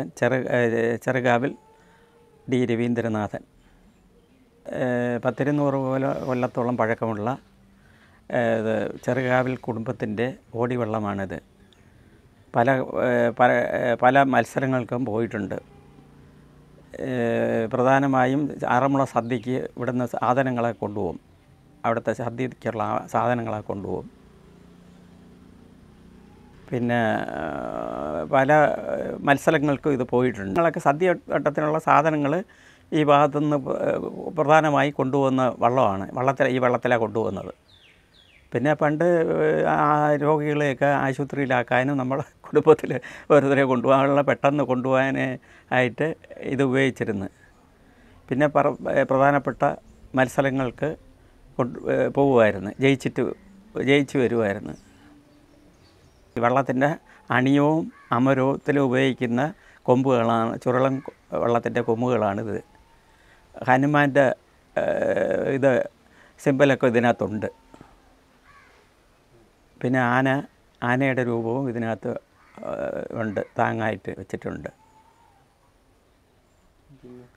ഞാൻ ചെറു ഏഹ് ചെറുകാവിൽ ഡി രവീന്ദ്രനാഥൻ ഏഹ് പത്തിരുന്നൂറ് കൊല കൊല്ലത്തോളം പഴക്കമുള്ള ഏഹ് ഇത് ചെറുകാവിൽ കുടുംബത്തിൻ്റെ ഓടിവെള്ളമാണിത് പല ഏഹ് പല ഏഹ് പല മത്സരങ്ങൾക്കും പോയിട്ടുണ്ട് ഏഹ് പ്രധാനമായും ആറന്മുള സദ്യക്ക് ഇവിടുന്ന് സാധനങ്ങളെ കൊണ്ടുപോകും അവിടുത്തെ സദ്യക്കുള്ള ആ സാധനങ്ങളെ കൊണ്ടുപോകും പിന്നെ ഏഹ്, പല ഏഹ്, മത്സരങ്ങൾക്കും ഇത് പോയിട്ടുണ്ട് ഞങ്ങളൊക്കെ സദ്യ വട്ടത്തിനുള്ള സാധനങ്ങൾ ഈ ഭാഗത്തുനിന്ന് പ- ഏഹ്, പ്രധാനമായി കൊണ്ടുപോകുന്ന വള്ളമാണ് വള്ളത്തിൽ ഈ വള്ളത്തിലാണ് കൊണ്ടുപോകുന്നത് പിന്നെ പണ്ട് ഏഹ്, ആ രോഗികളെയൊക്കെ ആശുപത്രിയിലാക്കാനും നമ്മുടെ കുടുംബത്തിൽ ഓരോരുത്തരെ കൊണ്ടുപോകാനുള്ള പെട്ടെന്ന് കൊണ്ടുപോകാൻ ആയിട്ട് ഇത് ഉപയോഗിച്ചിരുന്നു പിന്നെ പറ ഏഹ്, പ്രധാനപ്പെട്ട മത്സരങ്ങൾക്ക് കൊണ്ട് ഏഹ്, പോകുമായിരുന്നു ജയിച്ചിട്ട് ജയിച്ച് വരുമായിരുന്നു ഈ വള്ളത്തിൻ്റെ അണിയവും അമരത്തിലും ഉപയോഗിക്കുന്ന കൊമ്പുകളാണ് ചുരുളൻ കൊ- വള്ളത്തിൻ്റെ കൊമ്പുകളാണിത് ഹനുമാൻ്റെ ഏഹ്, ഇത് സിമ്പലൊക്കെ ഇതിനകത്തുണ്ട് പിന്നെ ആന ആനയുടെ രൂപവും ഇതിനകത്ത് ഏഹ്, ഉണ്ട് താങ്ങായിട്ട് വെച്ചിട്ടുണ്ട് പിന്നെ